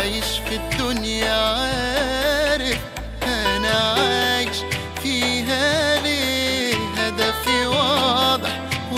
عايش في الدنيا عارف انا عايش فيها ليه هدفي واضح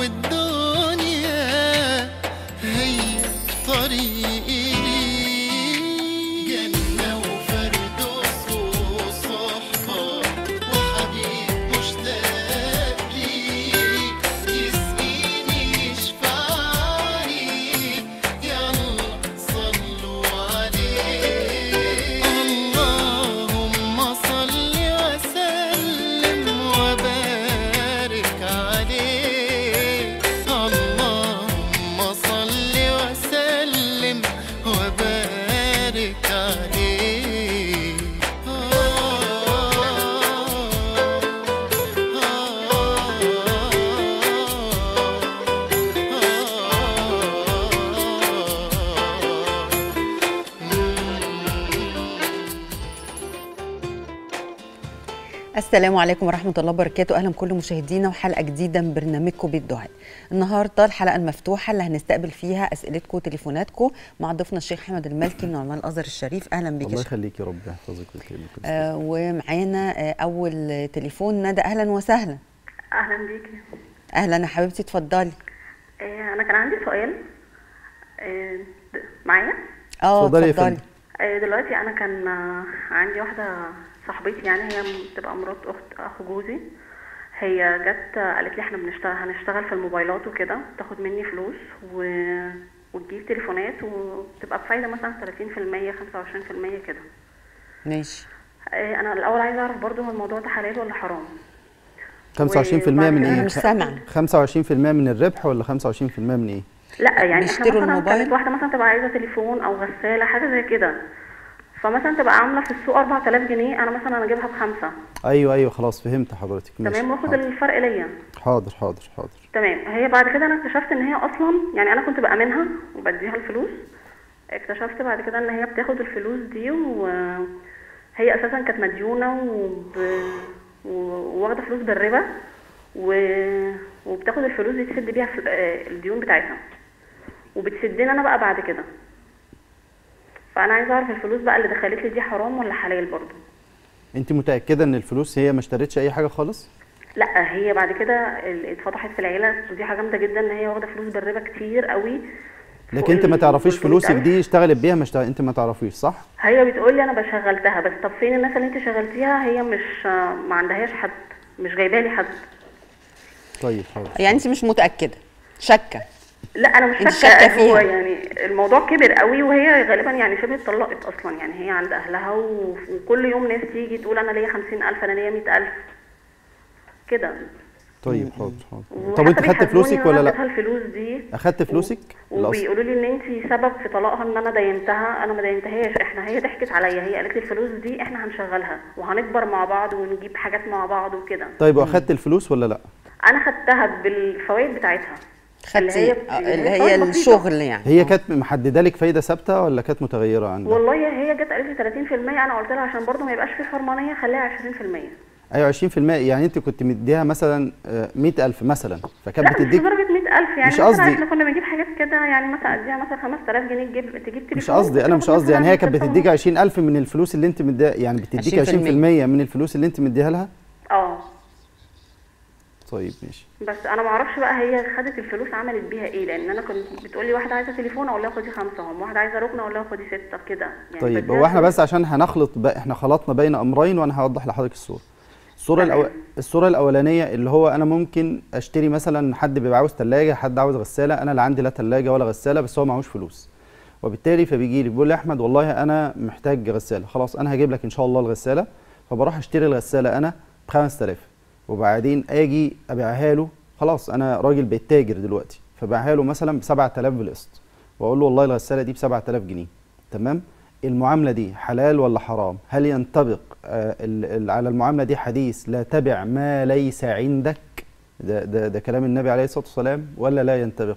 والدنيا هي طريقي ليه جنة وفردوس وصحبة وحبيب مشتاق ليه يسقيني يشفعني يلا صلوا عليه اللهم صل وسلم وبارك عليه اللهم صل وسلم وبارك عليه السلام عليكم ورحمة الله وبركاته أهلا كل مشاهدينا وحلقة جديدة من برنامجكم بالدعاء النهاردة الحلقة المفتوحة اللي هنستقبل فيها أسئلتكم وتليفوناتكم مع ضيفنا الشيخ أحمد المالكي من علماء الأزهر الشريف أهلا بك يا الله شيخ يخليك يا رب يحفظك ويكرمك آه ومعانا آه أول تليفون ندى أهلا وسهلا اهلا بيكي أهلا يا حبيبتي اتفضلي آه، انا كان عندي سؤال آه، د- معايا اه اتفضلي يا اتفضلي فندم. آه، دلوقتي انا كان آه، عندي واحده صاحبتي يعني هي بتبقى مرات اخت اخو جوزي هي جت آه، قالت لي احنا بنشتغل هنشتغل في الموبايلات وكده تاخد مني فلوس و... وتجيب تليفونات وتبقى بفايده مثلا 30% 25% كده ماشي آه، انا الاول عايزه اعرف برضو هو الموضوع ده حلال ولا حرام 25% من وبعد كده ايه؟ أنا مش سامعة. 25% من الربح ولا 25% من ايه؟ لا يعني احنا بيشتروا مثلا الموبايل؟ كانت واحده مثلا تبقى عايزه تليفون او غساله حاجه زي كده فمثلا تبقى عامله في السوق 4000 جنيه انا مثلا اجيبها بخمسه ايوه ايوه خلاص فهمت حضرتك ماشي تمام واخد حاضر. الفرق ليا حاضر حاضر حاضر تمام هي بعد كده انا اكتشفت ان هي اصلا يعني انا كنت بامنها وبديها الفلوس اكتشفت بعد كده ان هي بتاخد الفلوس دي وهي اساسا كانت مديونه وب... و- وواخده فلوس بالربا و... وبتاخد الفلوس دي تسد بيها في- آه، الديون بتاعتها وبتسدني انا بقى بعد كده فانا عايزه اعرف الفلوس بقى اللي دخلت لي دي حرام ولا حلال برضو انت متاكده ان الفلوس هي ما اشترتش اي حاجه خالص؟ لا هي بعد كده ال- اتفضحت في العيله ودي حاجه جامده جدا ان هي واخده فلوس بالربا كتير قوي فوق لكن انت ما ال تعرفيش 300,000. فلوسك دي اشتغلت بيها ما اشتغل... انت ما تعرفيش صح؟ هي بتقول لي انا بشغلتها بس طب فين الناس اللي انت شغلتيها هي مش ما عندهاش حد مش جايبه لي حد طيب حاضر يعني أنت مش متأكدة شاكة لا انا مش انت شاكه شاكة هو فيها. يعني الموضوع كبر قوي وهي غالبا يعني شبه اتطلقت اصلا يعني هي عند اهلها و- وكل يوم ناس تيجي تقول انا ليا 50000 انا ليا 100000 كده طيب حاضر حاضر وحتى طب انت خدت بيحاسبوني فلوسك إن ولا أنا لا؟ اديتها الفلوس دي اخدت فلوسك؟ الأصل. وبيقولوا لي ان انت سبب في طلاقها ان انا دينتها انا ما دينتهاش احنا هي ضحكت عليا هي قالت لي الفلوس دي احنا هنشغلها وهنكبر مع بعض ونجيب حاجات مع بعض وكده طيب واخدت الفلوس ولا لا؟ انا خدتها بالفوائد بتاعتها اللي خدتي هي آه، اللي فوائد هي بسيطة. الشغل يعني هي كانت محدده لك فايده ثابته ولا كانت متغيره عندها؟ والله هي جت قالت لي 30% انا قلت لها عشان برضو ما يبقاش في حرمانيه خليها 20% ايوه 20% يعني انت كنت مديها مثلا آه، 100000 مثلا فكانت لا مش بتديك لدرجه 100000 يعني مش مثلا قصدي. احنا كنا بنجيب حاجات كده يعني مثلا اديها مثلا 5000 جنيه تجيب تجيب تليفون مش قصدي انا مش وتاخد قصدي يعني هي مثلاً كانت ستة بتديك ونص. 20000 من الفلوس اللي انت مديها يعني بتديك 20% 20% من الفلوس اللي انت مديها لها اه طيب ماشي بس انا ما اعرفش بقى هي خدت الفلوس عملت بيها ايه لان انا كنت بتقول لي واحده عايزه تليفون اقول لها خدي خمسه هم واحده عايزه ركنه اقول لها خدي سته كده يعني طيب بديها هو احنا الفلوس. بس عشان هنخلط بقى احنا خلطنا بين امرين وانا هوضح لحضرتك الصوره الصوره الأو... تمام. الصوره الاولانيه اللي هو انا ممكن اشتري مثلا حد بيبقى عاوز ثلاجه حد عاوز غساله انا لا عندي لا ثلاجه ولا غساله بس هو معهوش فلوس وبالتالي فبيجي لي بيقول لي احمد والله انا محتاج غساله خلاص انا هجيب لك ان شاء الله الغساله فبروح اشتري الغساله انا ب 5000 وبعدين اجي ابيعها له خلاص انا راجل بقيت تاجر دلوقتي فبيعها له مثلا ب 7000 بالقسط واقول له والله الغساله دي ب 7000 جنيه تمام المعامله دي حلال ولا حرام هل ينطبق آه ال- ال- على المعامله دي حديث لا تبع ما ليس عندك ده, ده, ده كلام النبي عليه الصلاه والسلام ولا لا ينطبق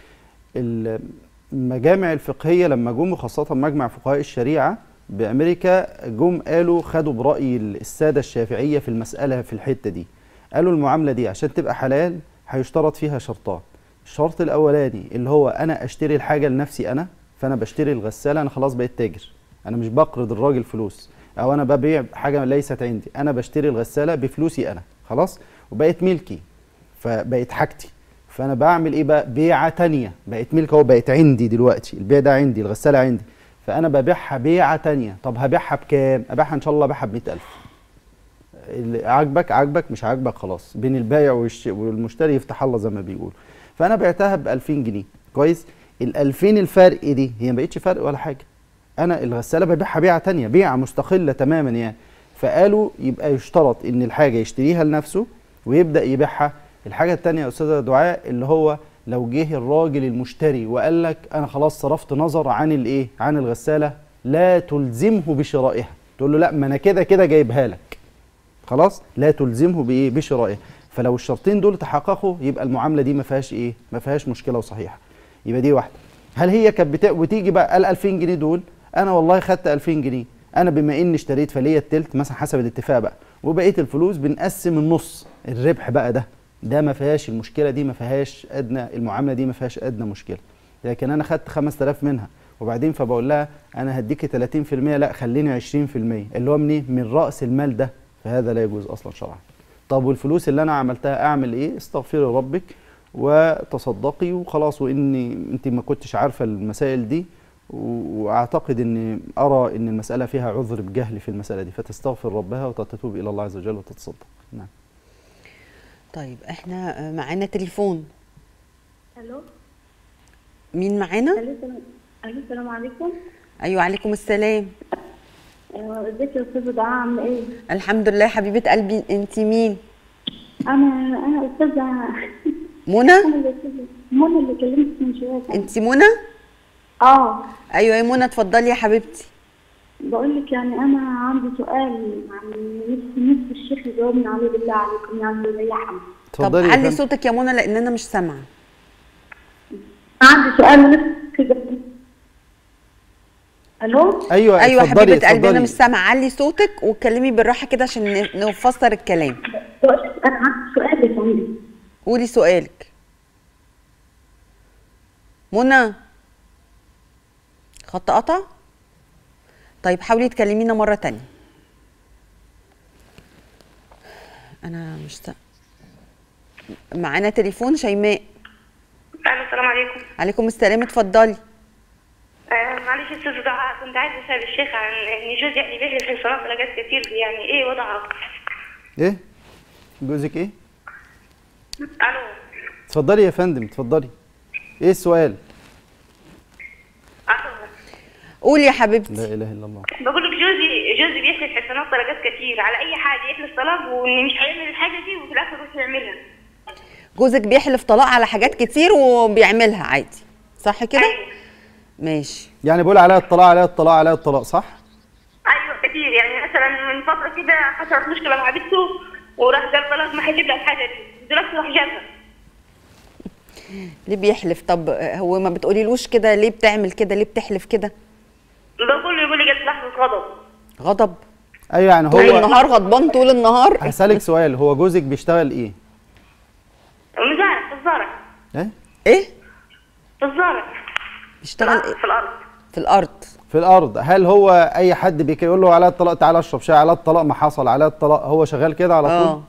المجامع الفقهيه لما جم خاصه مجمع فقهاء الشريعه بامريكا جم قالوا خدوا براي الساده الشافعيه في المساله في الحته دي قالوا المعامله دي عشان تبقى حلال هيشترط فيها شرطان الشرط الاولاني اللي هو انا اشتري الحاجه لنفسي انا فانا بشتري الغساله انا خلاص بقيت تاجر انا مش بقرض الراجل فلوس او انا ببيع حاجه ليست عندي انا بشتري الغساله بفلوسي انا خلاص وبقت ملكي فبقت حاجتي فانا بعمل ايه بقى بيعه تانية بقت ملك اهو بقت عندي دلوقتي البيع ده عندي الغساله عندي فانا ببيعها بيعه تانية طب هبيعها بكام ابيعها ان شاء الله ابيعها ب 100000 اللي عاجبك عاجبك مش عاجبك خلاص بين البايع والش- والمشتري يفتح الله زي ما بيقول فانا بعتها ب 2000 جنيه كويس ال 2000 الفرق دي هي ما بقتش فرق ولا حاجه انا الغساله ببيعها بيعه تانية بيعه مستقله تماما يعني فقالوا يبقى يشترط ان الحاجه يشتريها لنفسه ويبدا يبيعها الحاجه التانية يا استاذه دعاء اللي هو لو جه الراجل المشتري وقال لك انا خلاص صرفت نظر عن الايه عن الغساله لا تلزمه بشرائها تقول له لا ما انا كده كده جايبها لك خلاص لا تلزمه بايه بشرائها فلو الشرطين دول تحققوا يبقى المعامله دي ما فيهاش ايه ما فيهاش مشكله وصحيحه يبقى دي واحده هل هي كانت بتا... وتيجي بقى ال 2000 جنيه دول انا والله خدت 2000 جنيه انا بما اني اشتريت فليا التلت مثلا حسب الاتفاق بقى وبقيه الفلوس بنقسم النص الربح بقى ده ده ما فيهاش المشكله دي ما فيهاش ادنى المعامله دي ما فيهاش ادنى مشكله لكن انا خدت 5000 منها وبعدين فبقول لها انا هديكي 30% لا خليني 20% اللي هو من ايه من راس المال ده فهذا لا يجوز اصلا شرعا طب والفلوس اللي انا عملتها اعمل ايه استغفري ربك وتصدقي وخلاص واني انت ما كنتش عارفه المسائل دي و- واعتقد ان ارى ان المساله فيها عذر بجهل في المساله دي فتستغفر ربها وتتوب الى الله عز وجل وتتصدق نعم طيب احنا آه، معانا تليفون الو مين معانا الو السلام- الو السلام عليكم ايوه عليكم السلام آه، ازيك يا استاذه دعاء عامله ايه الحمد لله حبيبه قلبي انت مين انا انا استاذه منى انا اللي أستاذة- منى اللي كلمتك من شويه انت منى اه ايوه يا منى اتفضلي يا حبيبتي بقول لك يعني انا عندي سؤال يعني نفسي نفسي الشيخ يجاوبني عليه بالله عليكم يعني يريحني طب اتفضلي يا علي فندم. صوتك يا منى لان انا مش سامعه عندي سؤال نفسي يجاوبني. الو ايوه ايوه اتفضلي حبيبه قلبي انا اتفضلي. مش سامعه علي صوتك واتكلمي بالراحه كده عشان ن- نفسر الكلام بقول لك انا عندي سؤال يا فندم قولي سؤالك منى خط قطع طيب حاولي تكلمينا مرة تانية أنا مش سا... معانا تليفون شيماء الو السلام عليكم عليكم السلام اتفضلي آه معلش استاذ دعاء كنت عايزه اسال الشيخ عن ان جوزي يعني بيحلف في الصلاه بلاجات كتير يعني ايه وضعها ايه جوزك ايه الو اتفضلي يا فندم اتفضلي ايه السؤال الو قولي يا لا حبيبتي اله الا الله بقول لك جوزي جوزي بيحلف حسنات درجات كتير على اي حاجه يحلف طلاق وان مش هيعمل الحاجه دي وفي الاخر مش هيعملها جوزك بيحلف طلاق على حاجات كتير وبيعملها عادي صح كده ايوه ماشي يعني بقول عليها الطلاق عليها الطلاق عليها الطلاق صح ايوه كتير يعني مثلا من فتره كده حصلت مشكله مع بنته وراح قال طلاق ما هيجيب لها الحاجه دي دلوقتي راح جابها ليه بيحلف طب هو ما بتقوليلوش كده ليه بتعمل كده ليه بتحلف كده بقول له يقول لي جت لحظه غضب غضب ايوه يعني طول هو النهار غضبان طول النهار هسألك سؤال هو جوزك بيشتغل ايه مزارع في الزرع ايه ايه في الزرع بيشتغل ايه في الارض في الارض في الارض هل هو اي حد بيك يقول له على الطلاق تعالى اشرب شاي على الطلاق ما حصل على الطلاق هو شغال كده على طول اه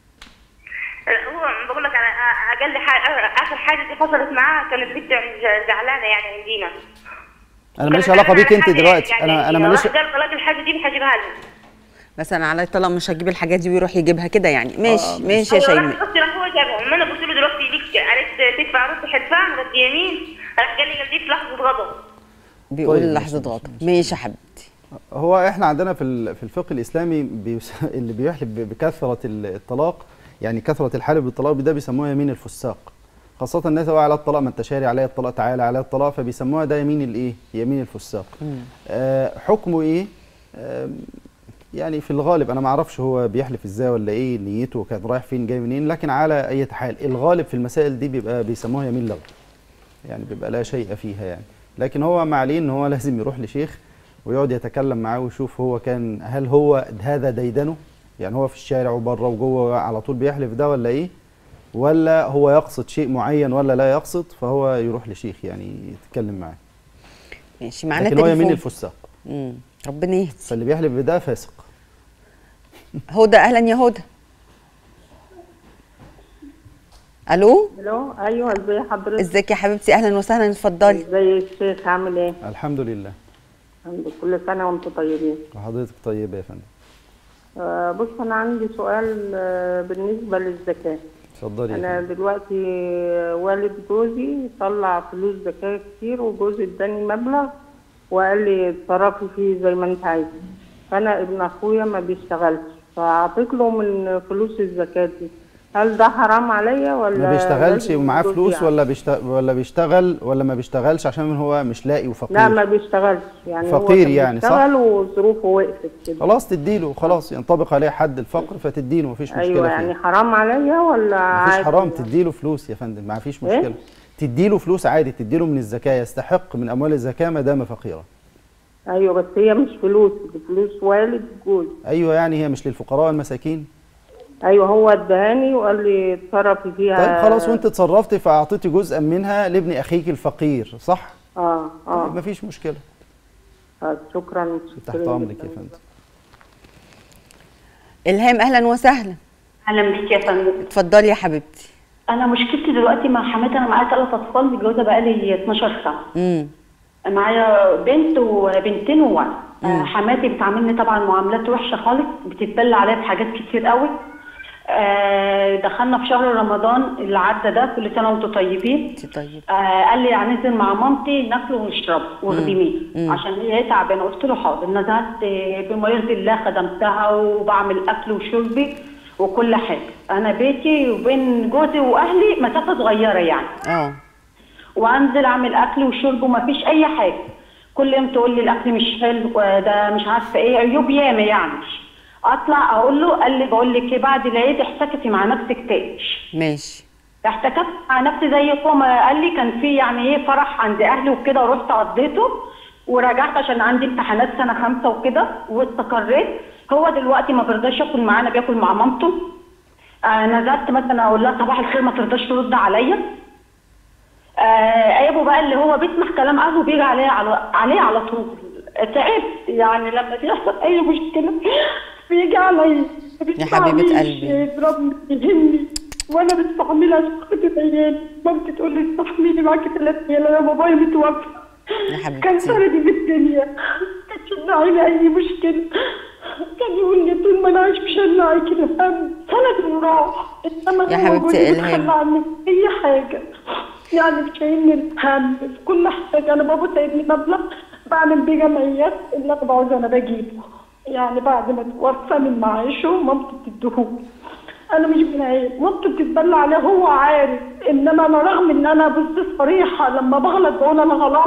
هو بقول لك على اقل حاجه اخر حاجه دي حصلت معاه كانت بنتي زعلانه يعني عندنا انا ماليش علاقه بيك انت دلوقتي يعني انا انا ماليش راح قال طلاق الحاجه دي مش هجيبها له مثلا على الطلاق مش هجيب الحاجات دي ويروح يجيبها كده يعني ماشي ماشي يا أيوة، شيماء راح- راح هو جابها ما انا قلت له دلوقتي ليك عليك تدفع رد حلفان رد يمين راح قال لي قال دي في لحظه غضب بيقول طيب، لحظه ماشي، غضب ماشي يا حبيبتي هو احنا عندنا في ال- في الفقه الاسلامي بيس... اللي بيحلف ب- بكثره ال- الطلاق يعني كثره الحلف بالطلاق ده بيسموها يمين الفساق خاصة الناس هو على الطلاق ما انت شاري عليا الطلاق تعالى عليا الطلاق فبيسموها ده يمين الايه؟ يمين الفساق. آه حكمه ايه؟ آه يعني في الغالب انا ما اعرفش هو بيحلف ازاي ولا ايه نيته كان رايح فين جاي منين لكن على اي حال الغالب في المسائل دي بيبقى بيسموها يمين لغو. يعني بيبقى لا شيء فيها يعني لكن هو ما عليه ان هو لازم يروح لشيخ ويقعد يتكلم معاه ويشوف هو كان هل هو هذا ديدنه يعني هو في الشارع وبره وجوه على طول بيحلف ده ولا ايه ولا هو يقصد شيء معين ولا لا يقصد فهو يروح لشيخ يعني يتكلم معاه ماشي معانا لكن هو يمين تليفون الفساق امم ربنا يهدي فاللي بيحلف بده فاسق هدى اهلا يا هدى الو الو ايوه ازي حضرتك ازيك يا حبيبتي اهلا وسهلا اتفضلي ازي الشيخ عامل ايه الحمد لله الحمد لله كل سنه وانتم طيبين وحضرتك طيبه يا فندم آه بص انا عندي سؤال آه بالنسبه للزكاه اتفضلي يا انا فندم دلوقتي آه، والد جوزي طلع فلوس زكاه كتير وجوزي اداني مبلغ وقال لي اتصرفي فيه زي ما انت عايزه فانا ابن اخويا ما بيشتغلش فاعطيت له من فلوس الزكاه دي هل ده حرام عليا ولا ما بيشتغلش لازم ومعاه جوزي فلوس يعمل؟ ولا بيشتغل ولا بيشتغل ولا ما بيشتغلش عشان هو مش لاقي وفقير لا ما بيشتغلش يعني هو فقير كان يعني، صح؟ بيشتغل وظروفه وقفت كده خلاص تديله خلاص ينطبق عليه حد الفقر فتديله مفيش مشكله ايوه فيه يعني حرام عليا ولا مفيش عادي؟ حرام تديله فلوس يا فندم ما فيش إيه؟ مشكله تديله فلوس عادي تديله من الزكاه يستحق من اموال الزكاه ما دام فقيرا ايوه بس هي مش فلوس دي فلوس والد جوز ايوه يعني هي مش للفقراء والمساكين ايوه هو ادهاني وقال لي اتصرفي فيها طيب خلاص وانت اتصرفتي فاعطيتي جزءا منها لابن اخيك الفقير صح اه اه ما فيش مشكله آه، شكرا تحت شكراً امرك جداً. يا فندم الهام اهلا وسهلا اهلا بك يا فندم اتفضلي يا حبيبتي انا مشكلتي دلوقتي مع حماتي انا معايا ثلاث اطفال متجوزه بقالي 12 سنه امم معايا بنت وبنتين وولد آه، حماتي بتعاملني طبعا معاملات وحشه خالص بتتبلى عليا في حاجات كتير قوي آه، دخلنا في شهر رمضان اللي عدى ده كل سنه وانتم طيبين انت طيب آه قال لي هننزل مع مامتي ناكل ونشرب واخدميه عشان هي تعبانه قلت له حاضر نزلت آه، بما يرضي الله خدمتها وبعمل اكل وشربي وكل حاجه انا بيتي وبين جوزي واهلي مسافه صغيره يعني اه وانزل اعمل اكل وشرب ومفيش اي حاجه كل يوم تقول لي الاكل مش حلو ده مش عارفه ايه عيوب ياما يعني اطلع اقول له قال لي بقول لك ايه بعد العيد احتكتي مع نفسك تانيش ماشي احتكت مع نفسي زي ما قال لي كان في يعني ايه فرح عند اهلي وكده ورحت قضيته ورجعت عشان عندي امتحانات سنه خمسه وكده واستقريت هو دلوقتي ما بيرضاش ياكل معانا بياكل مع مامته آه نزلت مثلا اقول لها صباح الخير ما ترضاش ترد عليا آه ابو بقى اللي هو بيسمع كلام اهله بيجي عليه على عليه على طول تعبت يعني لما بيحصل اي مشكله بيجي عليا يا حبيبة قلبي. يضربني يهمني وانا بستحملها عشان خاطر عيالي مامتي تقول لي استحملي معاكي ثلاث عيال انا بابايا متوفى يا حبيبتي. كان سندي في الدنيا كانش يمنعني اي مشكله كان يقول لي طول ما انا عايش مش همنعك الهم سند وراح انما يا هو حبيبتي جوزي إلهام. بيتخلى عني في اي حاجه يعني مش شايلني الهم في كل حاجه انا بابا سايبني مبلغ بعمل بيه جمعيات اللي انا بعوزه انا بجيبه يعني بعد ما توفى من معاشه مامته بتديهولي انا مش بنعيب مامته بتتبلى عليه هو عارف انما انا رغم ان انا بص صريحه لما بغلط بقول انا غلط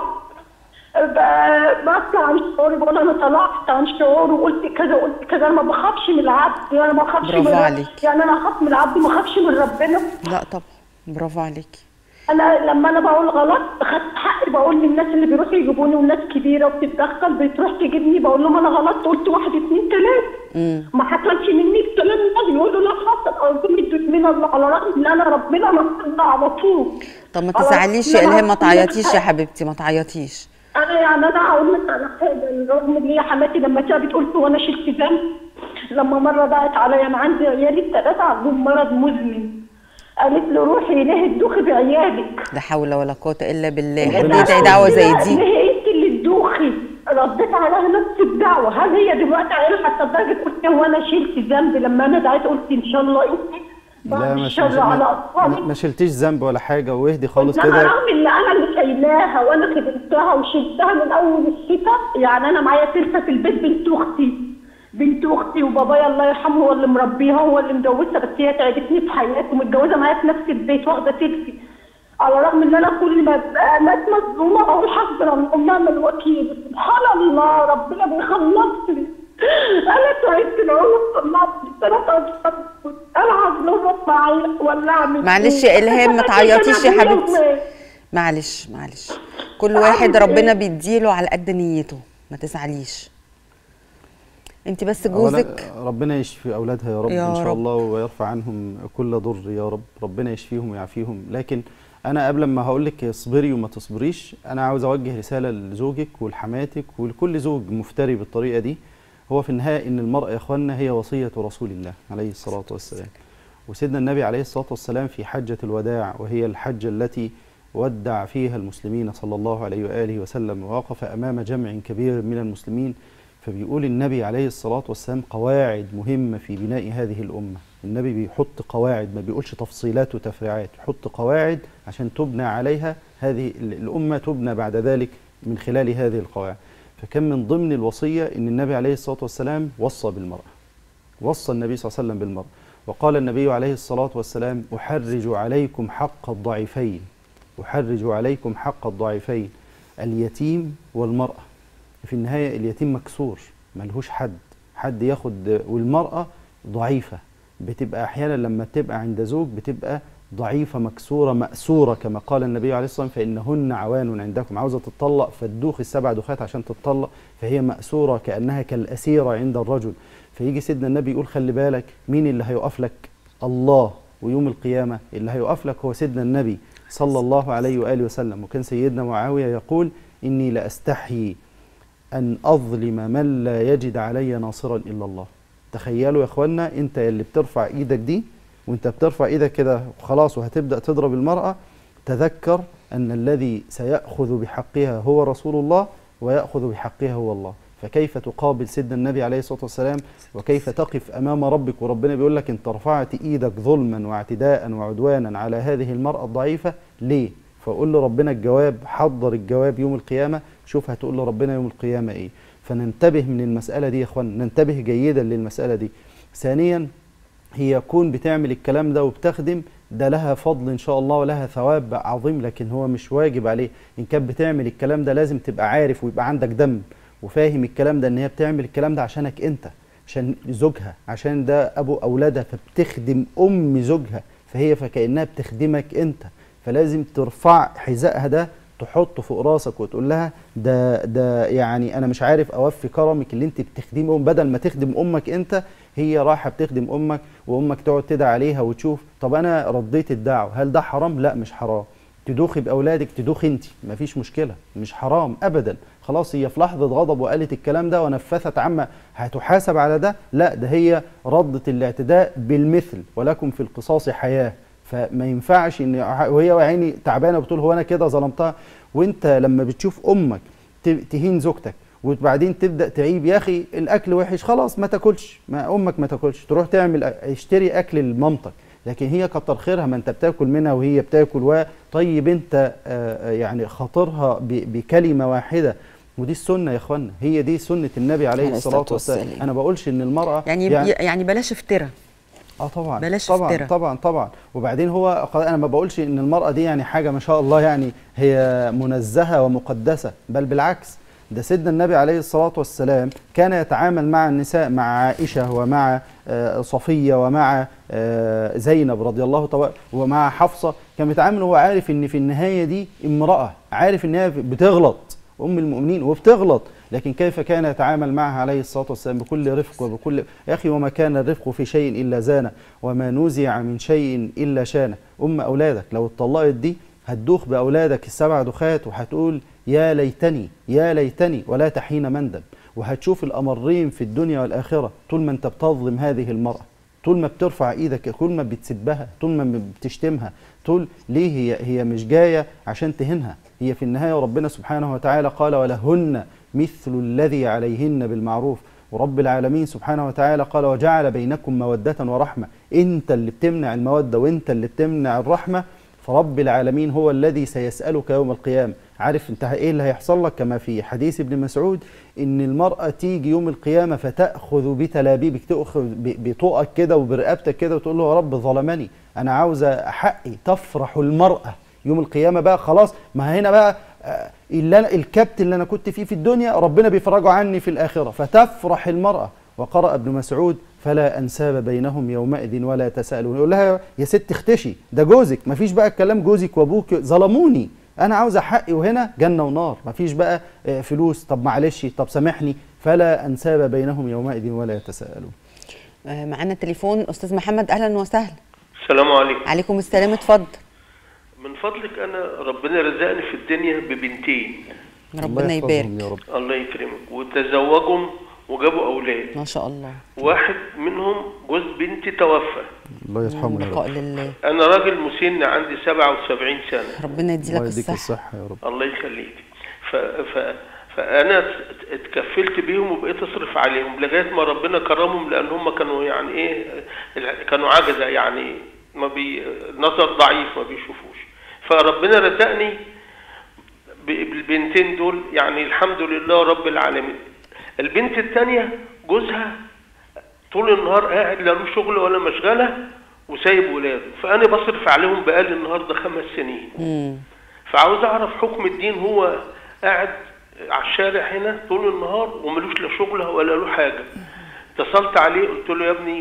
ب- بطلع عن شعوري بقول انا طلعت عن شعوري وقلت كذا وقلت كذا انا ما بخافش من العبد انا ما بخافش برافو من عليك. يعني انا اخاف من العبد ما اخافش من ربنا لا طبعا برافو عليكي انا لما انا بقول غلط خدت حقي بقول للناس اللي بيروحوا يجيبوني والناس كبيره وبتتدخل بتروح تجيبني بقول لهم انا غلطت قلت واحد اتنين تلاته ما حصلش مني الكلام الناس يقولوا لا حصل اقول لهم من الله على رغم ان انا ربنا نصرنا على طول طب ما على تزعليش رغم يا إن أنا الهام ما هقول لك تعيطيش يا حاجة. حبيبتي ما تعيطيش انا يعني انا هقول لك على حاجه رغم ان هي حماتي لما جابت قلت وانا شلت ذنب لما مره ضاعت عليا انا عندي عيالي الثلاثه عندهم مرض مزمن قالت له روحي ليه تدوخي بعيالك لا حول ولا قوه الا بالله ربنا حد يستر. يدعي دعوه زي دي ليه انت اللي تدوخي رديت عليها نفس الدعوه هل هي دلوقتي عيال حتى لدرجه قلت هو انا شلت ذنب لما انا دعيت قلت ان شاء الله انت بعد لا مش الشر على ما, اطفالي ما شلتيش ذنب ولا حاجه واهدي خالص انما كده رغم ان انا اللي شايلاها وانا خدمتها وشلتها من اول الشتاء يعني انا معايا تلفه في البيت بنت اختي بنت اختي وبابايا الله يرحمه هو اللي مربيها هو اللي مجوزها بس هي تعبتني في حياتي ومتجوزه معايا في نفس البيت واخده تلفي على الرغم ان انا كل ما ابقى ناس مظلومه اقول حسبنا الله ونعم الوكيل سبحان الله ربنا بيخلصني انا تعبت العمر طلعت ثلاث اطفال العب لهم معايا ولا اعمل معلش إيه؟ يا الهام ما أنا تعيطيش يا كده حبيبتي يومين. معلش معلش كل واحد ربنا بيديله على قد نيته ما تزعليش انت بس أولاً جوزك ربنا يشفي اولادها يا رب يا ان شاء رب. الله ويرفع عنهم كل ضر يا رب ربنا يشفيهم ويعافيهم لكن انا قبل ما هقول لك اصبري وما تصبريش انا عاوز اوجه رساله لزوجك ولحماتك ولكل زوج مفتري بالطريقه دي هو في النهايه ان المراه يا اخوانا هي وصيه رسول الله عليه الصلاه والسلام وسيدنا النبي عليه الصلاه والسلام في حجه الوداع وهي الحجه التي ودع فيها المسلمين صلى الله عليه واله وسلم ووقف امام جمع كبير من المسلمين فبيقول النبي عليه الصلاه والسلام قواعد مهمه في بناء هذه الامه النبي بيحط قواعد ما بيقولش تفصيلات وتفريعات يحط قواعد عشان تبنى عليها هذه ال- الامه تبنى بعد ذلك من خلال هذه القواعد فكان من ضمن الوصيه ان النبي عليه الصلاه والسلام وصى بالمراه وصى النبي صلى الله عليه وسلم بالمرأة وقال النبي عليه الصلاة والسلام أحرج عليكم حق الضعيفين أحرج عليكم حق الضعيفين اليتيم والمرأة في النهاية اليتيم مكسور ملهوش حد حد ياخد والمرأة ضعيفة بتبقى أحيانا لما بتبقى عند زوج بتبقى ضعيفة مكسورة مأسورة كما قال النبي عليه الصلاة والسلام فإنهن عوان عندكم عاوزة تطلق فتدوخ السبع دخات عشان تطلق فهي مأسورة كأنها كالأسيرة عند الرجل فيجي سيدنا النبي يقول خلي بالك مين اللي هيقف لك الله ويوم القيامة اللي هيقف لك هو سيدنا النبي صلى الله عليه وآله وسلم وكان سيدنا معاوية يقول إني لأستحيي أن أظلم من لا يجد علي ناصرا إلا الله تخيلوا يا إخوانا أنت اللي بترفع إيدك دي وأنت بترفع إيدك كده خلاص وهتبدأ تضرب المرأة تذكر أن الذي سيأخذ بحقها هو رسول الله ويأخذ بحقها هو الله فكيف تقابل سيدنا النبي عليه الصلاة والسلام وكيف تقف أمام ربك وربنا بيقول لك أنت رفعت إيدك ظلما واعتداء وعدوانا على هذه المرأة الضعيفة ليه؟ فقول لربنا الجواب حضر الجواب يوم القيامة شوف هتقول لربنا يوم القيامة إيه فننتبه من المسألة دي يا إخوان ننتبه جيدا للمسألة دي ثانيا هي يكون بتعمل الكلام ده وبتخدم ده لها فضل ان شاء الله ولها ثواب عظيم لكن هو مش واجب عليه ان كانت بتعمل الكلام ده لازم تبقى عارف ويبقى عندك دم وفاهم الكلام ده ان هي بتعمل الكلام ده عشانك انت عشان زوجها عشان ده ابو اولادها فبتخدم ام زوجها فهي فكانها بتخدمك انت فلازم ترفع حذائها ده تحطه فوق راسك وتقول لها ده ده يعني انا مش عارف اوفي كرمك اللي انت بتخدمي ام بدل ما تخدم امك انت هي رايحه بتخدم امك وامك تقعد تدعي عليها وتشوف طب انا رديت الدعوه هل ده حرام لا مش حرام تدوخي باولادك تدوخي انت مفيش مشكله مش حرام ابدا خلاص هي في لحظه غضب وقالت الكلام ده ونفذت عما هتحاسب على ده لا ده هي ردت الاعتداء بالمثل ولكم في القصاص حياه فما ينفعش ان وهي عيني تعبانه بتقول هو انا كده ظلمتها وانت لما بتشوف امك ت- تهين زوجتك وبعدين تبدا تعيب يا اخي الاكل وحش خلاص ما تاكلش ما امك ما تاكلش تروح تعمل اشتري اكل لمامتك لكن هي كتر خيرها ما انت بتاكل منها وهي بتاكل و طيب انت آه، يعني خاطرها ب- بكلمه واحده ودي السنه يا اخوانا هي دي سنه النبي عليه عليه الصلاه الصلاة والسلام والسلام. انا بقولش ان المراه يعني يعني, يعني بلاش افترا اه طبعا بلاش طبعا افتراء. طبعا طبعا وبعدين هو قد- انا ما بقولش ان المراه دي يعني حاجه ما شاء الله يعني هي منزهه ومقدسه بل بالعكس ده سيدنا النبي عليه الصلاه والسلام كان يتعامل مع النساء مع عائشه ومع آه، صفيه ومع آه، زينب رضي الله طبعا ومع حفصه كان بيتعامل وهو عارف ان في النهايه دي امراه عارف ان هي بتغلط ام المؤمنين وبتغلط لكن كيف كان يتعامل معها عليه الصلاه والسلام بكل رفق وبكل يا اخي وما كان الرفق في شيء الا زانه وما نزع من شيء الا شانه ام اولادك لو اتطلقت دي هتدوخ باولادك السبع دخات وهتقول يا ليتني يا ليتني ولا تحين مندب وهتشوف الامرين في الدنيا والاخره طول ما انت بتظلم هذه المراه طول ما بترفع ايدك طول ما بتسبها طول ما بتشتمها طول ليه هي هي مش جايه عشان تهينها هي في النهايه ربنا سبحانه وتعالى قال ولهن مثل الذي عليهن بالمعروف ورب العالمين سبحانه وتعالى قال وجعل بينكم موده ورحمه انت اللي بتمنع الموده وانت اللي بتمنع الرحمه فرب العالمين هو الذي سيسألك يوم القيامة عارف انت ايه اللي هيحصل لك كما في حديث ابن مسعود ان المرأة تيجي يوم القيامة فتأخذ بتلابيبك تأخذ ب- بطوقك كده وبرقبتك كده وتقول له يا رب ظلمني انا عاوزة حقي تفرح المرأة يوم القيامة بقى خلاص ما هنا بقى آه، اللي أنا الكبت اللي انا كنت فيه في الدنيا ربنا بيفرجه عني في الآخرة فتفرح المرأة وقرأ ابن مسعود فلا انساب بينهم يومئذ ولا تسالون يقول لها يا ست اختشي ده جوزك مفيش بقى الكلام جوزك وابوك ظلموني انا عاوزه حقي وهنا جنه ونار مفيش بقى آه، فلوس طب معلش طب سامحني فلا انساب بينهم يومئذ ولا يتساءلون آه، معانا تليفون استاذ محمد اهلا وسهلا السلام عليكم عليكم السلام اتفضل من فضلك انا ربنا رزقني في الدنيا ببنتين ربنا الله يحفظهم يبارك يا رب الله يكرمك وتزوجهم وجابوا اولاد ما شاء الله واحد منهم جوز بنتي توفى الله يرحمه يا بقاء رب لله انا راجل مسن عندي 77 سنه ربنا يديلك الله يديك الصحة الصحة يا رب الله يخليك ف... ف... فانا ات- اتكفلت بيهم وبقيت اصرف عليهم لغايه ما ربنا كرمهم لان هم كانوا يعني ايه الع- كانوا عجزه يعني ما بي نظر ضعيف ما بيشوفوش فربنا رزقني ب- بالبنتين دول يعني الحمد لله رب العالمين البنت الثانيه جوزها طول النهار قاعد لا له شغل ولا مشغله وسايب ولاده فانا بصرف عليهم بقالي النهارده خمس سنين مم. فعاوز اعرف حكم الدين هو قاعد على الشارع هنا طول النهار وملوش لا شغله ولا له حاجه اتصلت عليه قلت له يا ابني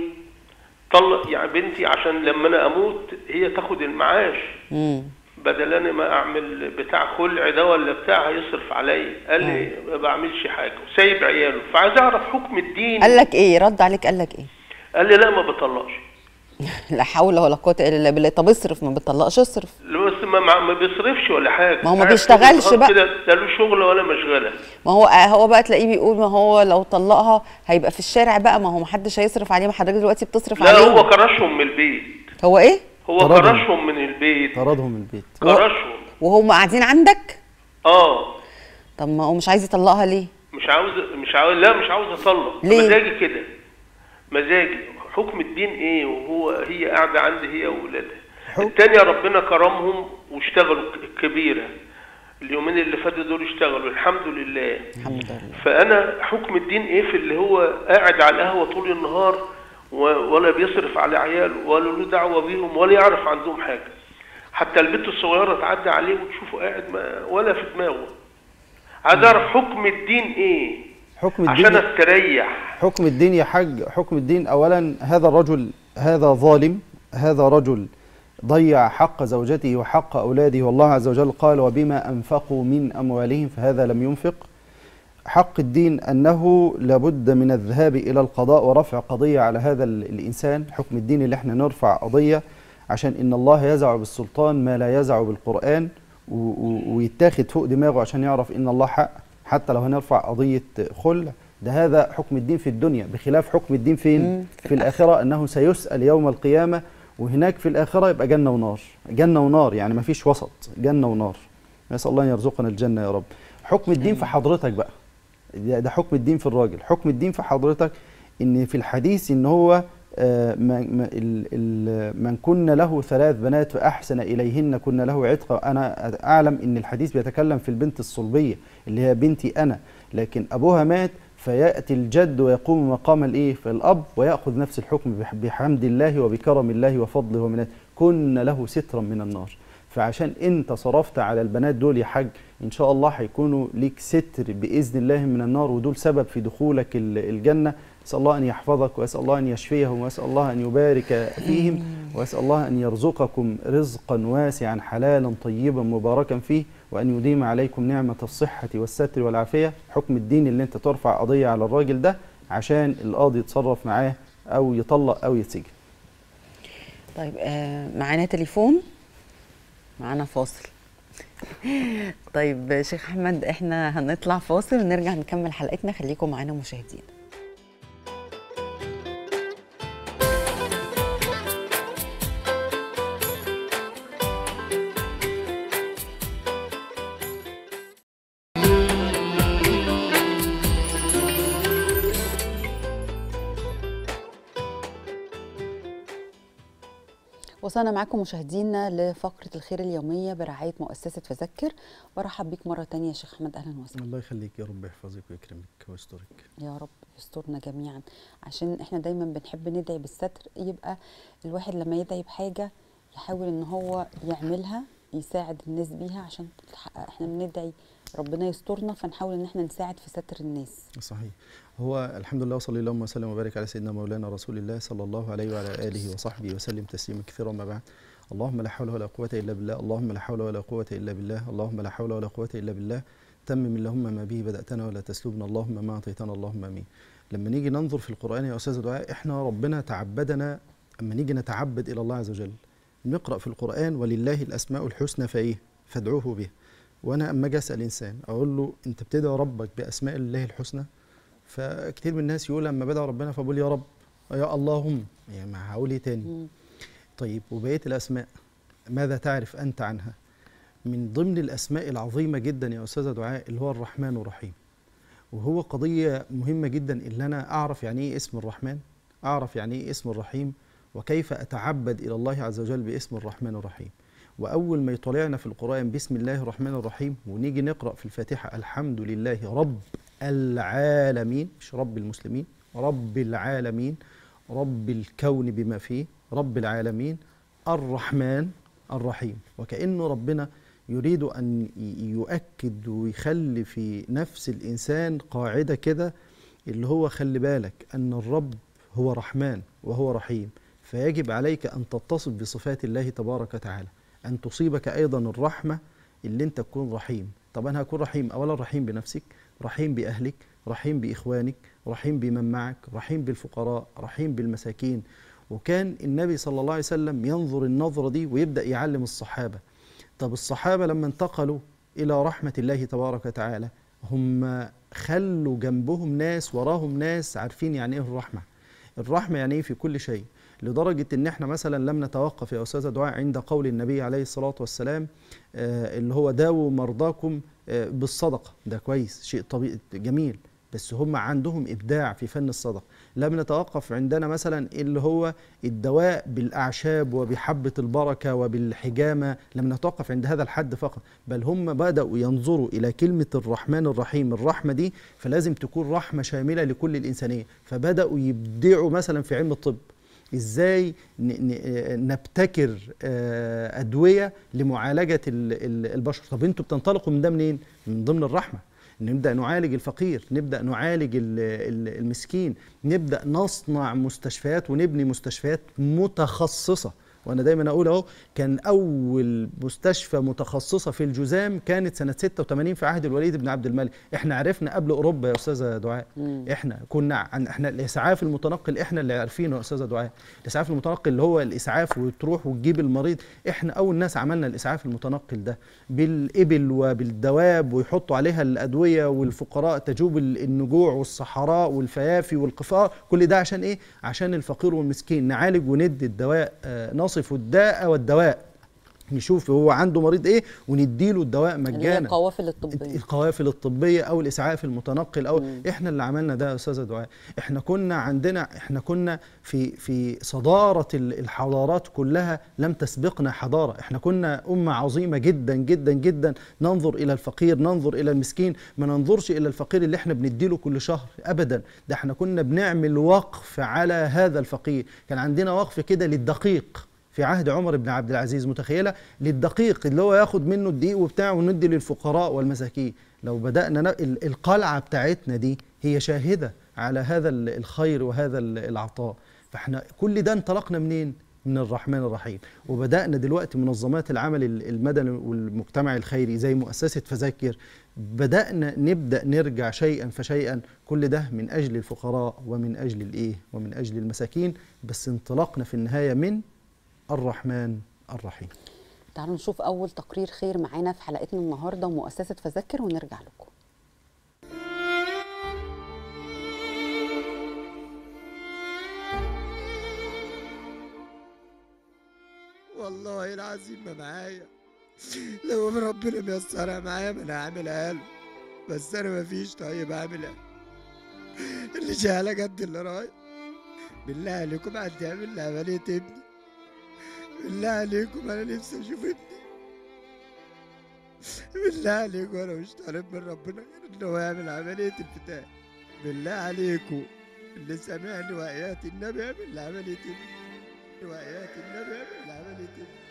طلق يعني بنتي عشان لما انا اموت هي تاخد المعاش مم. بدل انا ما اعمل بتاع خلع ده ولا بتاع هيصرف عليا قال لي ما بعملش حاجه وسايب عياله فعايز اعرف حكم الدين قال لك ايه رد عليك قال لك ايه قال لي لا ما بطلقش لا حول ولا قوه الا بالله طب اصرف ما بتطلقش اصرف بس ما, ما ما بيصرفش ولا حاجه ما هو ما قاعد بيشتغلش طول النهار بقى. كده لا له شغل ولا مشغله ما هو هو بقى تلاقيه بيقول ما هو لو طلقها هيبقى في الشارع بقى ما هو ما حدش هيصرف عليه ما حضرتك دلوقتي بتصرف لا عليه هو كرشهم من البيت هو ايه هو طردهم. كرشهم من البيت طردهم من البيت كرشهم وهم قاعدين عندك اه طب ما هو مش عايز يطلقها ليه مش عاوز مش عاوز لا مش عاوز اطلق ليه؟ مزاجي كده مزاجي حكم الدين ايه وهو هي قاعده عندي هي واولادها التانية ربنا كرمهم واشتغلوا ك- كبيرة اليومين اللي فاتوا دول اشتغلوا الحمد لله الحمد لله فانا حكم الدين ايه في اللي هو قاعد على القهوه طول النهار و- ولا بيصرف على عياله ولا له دعوه بيهم ولا يعرف عندهم حاجه حتى البنت الصغيره تعدي عليه وتشوفه قاعد ما ولا في دماغه عايز اعرف حكم الدين ايه حكم عشان الدين استريح حكم الدين يا حاج حكم الدين اولا هذا الرجل هذا ظالم هذا رجل ضيع حق زوجته وحق اولاده والله عز وجل قال وبما انفقوا من اموالهم فهذا لم ينفق حق الدين انه لابد من الذهاب الى القضاء ورفع قضيه على هذا ال- الانسان حكم الدين اللي احنا نرفع قضيه عشان ان الله يزع بالسلطان ما لا يزع بالقران و- و- ويتاخد فوق دماغه عشان يعرف ان الله حق حتى لو هنرفع قضيه خلع ده هذا حكم الدين في الدنيا بخلاف حكم الدين فين في الاخره انه سيسال يوم القيامه وهناك في الاخره يبقى جنه ونار جنه ونار يعني ما فيش وسط جنه ونار نسال الله ان يرزقنا الجنه يا رب حكم الدين في حضرتك بقى ده ده حكم الدين في الراجل حكم الدين في حضرتك ان في الحديث ان هو آه، من من- ال- ال- من كن له ثلاث بنات فاحسن اليهن كن له عتق انا اعلم ان الحديث بيتكلم في البنت الصلبيه اللي هي بنتي انا لكن ابوها مات فياتي الجد ويقوم مقام الايه فالاب وياخذ نفس الحكم بح- بحمد الله وبكرم الله وفضله ومنته كن له سترا من النار فعشان انت صرفت على البنات دول يا حاج ان شاء الله هيكونوا ليك ستر باذن الله من النار ودول سبب في دخولك ال- الجنه اسال الله ان يحفظك واسال الله ان يشفيهم واسال الله ان يبارك فيهم واسال الله ان يرزقكم رزقا واسعا حلالا طيبا مباركا فيه وان يديم عليكم نعمه الصحه والستر والعافيه حكم الدين اللي انت ترفع قضيه على الراجل ده عشان القاضي يتصرف معاه او يطلق او يتسجن طيب آه معانا تليفون معانا فاصل طيب شيخ احمد احنا هنطلع فاصل ونرجع نكمل حلقتنا خليكم معانا مشاهدين وصلنا معاكم مشاهدينا لفقرة الخير اليومية برعاية مؤسسة فذكر برحب بيك مرة تانية يا شيخ أحمد أهلا وسهلا الله يخليك يا رب يحفظك ويكرمك ويسترك يا رب يسترنا جميعا عشان احنا دايما بنحب ندعي بالستر يبقى الواحد لما يدعي بحاجة يحاول ان هو يعملها يساعد الناس بيها عشان تتحقق احنا بندعي ربنا يسترنا فنحاول ان احنا نساعد في ستر الناس صحيح هو الحمد لله وصلى اللهم وسلم وبارك على سيدنا مولانا رسول الله صلى الله عليه وعلى اله وصحبه وسلم تسليما كثيرا ما بعد اللهم لا حول ولا قوة إلا بالله اللهم لا حول ولا قوة إلا بالله اللهم لا حول ولا قوة إلا بالله تمم اللهم ما به بدأتنا ولا تسلبنا اللهم ما أعطيتنا اللهم آمين لما نيجي ننظر في القرآن يا أستاذ دعاء إحنا ربنا تعبدنا أما نيجي نتعبد إلى الله عز وجل نقرا في القران ولله الاسماء الحسنى فايه فادعوه بها وانا اما اجي اسال انسان اقول له انت بتدعو ربك باسماء الله الحسنى فكتير من الناس يقول لما بدعو ربنا فبقول يا رب يا اللهم يعني ما هقول ايه تاني طيب وبقيه الاسماء ماذا تعرف انت عنها من ضمن الاسماء العظيمه جدا يا استاذه دعاء اللي هو الرحمن الرحيم وهو قضيه مهمه جدا اللي انا اعرف يعني ايه اسم الرحمن اعرف يعني ايه اسم الرحيم وكيف اتعبد الى الله عز وجل باسم الرحمن الرحيم واول ما يطلعنا في القران بسم الله الرحمن الرحيم ونيجي نقرا في الفاتحه الحمد لله رب العالمين مش رب المسلمين رب العالمين رب الكون بما فيه رب العالمين الرحمن الرحيم وكأنه ربنا يريد أن ي- يؤكد ويخلي في نفس الإنسان قاعدة كده اللي هو خلي بالك أن الرب هو رحمن وهو رحيم فيجب عليك أن تتصف بصفات الله تبارك وتعالى أن تصيبك أيضا الرحمة اللي أنت تكون رحيم طب أنا هكون رحيم أولا رحيم بنفسك رحيم بأهلك رحيم بإخوانك رحيم بمن معك رحيم بالفقراء رحيم بالمساكين وكان النبي صلى الله عليه وسلم ينظر النظرة دي ويبدأ يعلم الصحابة طب الصحابة لما انتقلوا إلى رحمة الله تبارك وتعالى هم خلوا جنبهم ناس وراهم ناس عارفين يعني ايه الرحمة الرحمة يعني ايه في كل شيء لدرجة ان احنا مثلا لم نتوقف يا أستاذة دعاء عند قول النبي عليه الصلاة والسلام آه اللي هو داووا مرضاكم آه بالصدقة ده كويس شيء طبيعي جميل بس هم عندهم إبداع في فن الصدقة لم نتوقف عندنا مثلا اللي هو الدواء بالأعشاب وبحبة البركة وبالحجامة لم نتوقف عند هذا الحد فقط بل هم بدأوا ينظروا إلى كلمة الرحمن الرحيم الرحمة دي فلازم تكون رحمة شاملة لكل الإنسانية فبدأوا يبدعوا مثلا في علم الطب ازاي ن- ن- نبتكر آه، ادويه لمعالجه ال- ال- البشر طب انتوا بتنطلقوا من ده منين من ضمن الرحمه نبدا نعالج الفقير نبدا نعالج ال- ال- المسكين نبدا نصنع مستشفيات ونبني مستشفيات متخصصه وانا دايما اقول اهو كان اول مستشفى متخصصه في الجذام كانت سنه 86 في عهد الوليد بن عبد الملك احنا عرفنا قبل اوروبا يا استاذه دعاء احنا كنا عن احنا الاسعاف المتنقل احنا اللي عارفينه يا استاذه دعاء الاسعاف المتنقل اللي هو الاسعاف وتروح وتجيب المريض احنا اول ناس عملنا الاسعاف المتنقل ده بالابل وبالدواب ويحطوا عليها الادويه والفقراء تجوب ال- النجوع والصحراء والفيافي والقفار كل ده عشان ايه عشان الفقير والمسكين نعالج وندي الدواء آه، نصف الداء والدواء نشوف هو عنده مريض ايه ونديله الدواء اللي هي مجانا القوافل الطبيه القوافل الطبيه او الاسعاف المتنقل او احنا اللي عملنا ده يا استاذه دعاء احنا كنا عندنا احنا كنا في في صداره ال- الحضارات كلها لم تسبقنا حضاره احنا كنا امه عظيمه جدا جدا جدا ننظر الى الفقير ننظر الى المسكين ما ننظرش الى الفقير اللي احنا بنديله كل شهر ابدا ده احنا كنا بنعمل وقف على هذا الفقير كان عندنا وقف كده للدقيق في عهد عمر بن عبد العزيز متخيله للدقيق اللي هو ياخد منه الدقيق وبتاعه وندي للفقراء والمساكين لو بدانا ن... ال- القلعه بتاعتنا دي هي شاهده على هذا ال- الخير وهذا ال- العطاء فاحنا كل ده انطلقنا منين من الرحمن الرحيم وبدانا دلوقتي منظمات العمل ال- المدني والمجتمع الخيري زي مؤسسه فذاكر بدانا نبدا نرجع شيئا فشيئا كل ده من اجل الفقراء ومن اجل الايه ومن اجل المساكين بس انطلقنا في النهايه من الرحمن الرحيم تعالوا نشوف اول تقرير خير معانا في حلقتنا النهارده ومؤسسه فذكر ونرجع لكم والله العظيم ما معايا لو من ربنا ميسرها معايا ما انا هعملها له بس انا مفيش طيب اعملها اللي شايله قد اللي رايح بالله عليكم حد يعمل لي عملية ابني بالله عليكم انا نفسي اشوف ابني بالله عليكم انا مش طالب من ربنا غير ان هو يعمل عملية الفتاة بالله عليكم اللي سامعني وآيات النبي يعمل لي عملية ابني وآيات النبي يعمل لي عملية ابني